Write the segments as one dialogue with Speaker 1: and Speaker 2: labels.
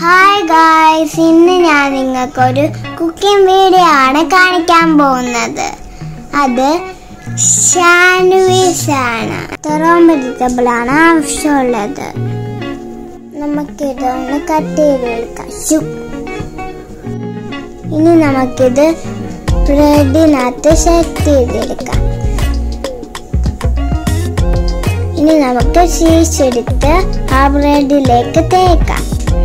Speaker 1: Hi guys ഇന്ന് ഞാൻ നിങ്ങൾക്കൊരു കുക്കിംഗ് വീഡിയോ ആണ് കാണിക്കാൻ പോകുന്നത് അത് സാൻഡ്വിച്ച് ആണ് ഇത്രയും വെജിറ്റബിൾ ആണ് ആവശ്യമുള്ളത് നമുക്കിതൊന്ന് കട്ട് ചെയ്തെടുക്കാം ശു. ഇനി നമുക്കിത് ബ്രെഡിനകത്ത് സെറ്റ് ചെയ്തെടുക്കാം ഇനി നമുക്ക് ചീസ് എടുത്ത് ആ ബ്രെഡിലേക്ക് തേക്കാം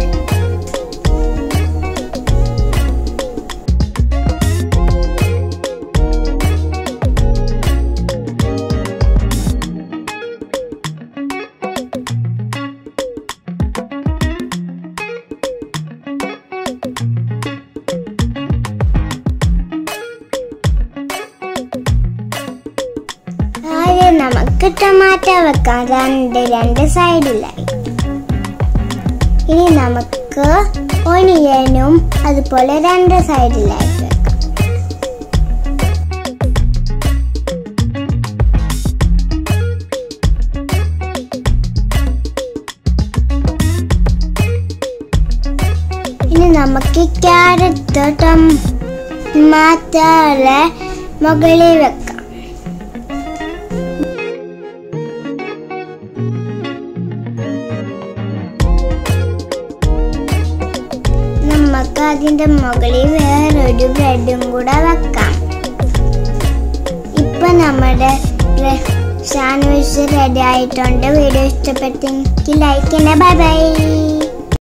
Speaker 1: ആദ്യം നമുക്ക് ടൊമാറ്റോ വെക്കാം രണ്ട് രണ്ട് സൈഡിലായി ഇനി നമുക്ക് ഒനിയനും അതുപോലെ രണ്ട് സൈഡിലായി വെക്കാം ഇനി നമുക്ക് ക്യാരറ്റ് ടൊമാറ്റോയുടെ മുകളിൽ വെക്കാം നമുക്ക് അതിന്റെ മുകളിൽ വേറൊരു ബ്രെഡും കൂടെ വെക്കാം ഇപ്പൊ നമ്മുടെ സാൻഡ്വിച്ച് റെഡി ആയിട്ടുണ്ട് വീഡിയോ ഇഷ്ടപ്പെട്ടെങ്കിൽ ലൈക്ക് തന്നെ ബൈ ബൈ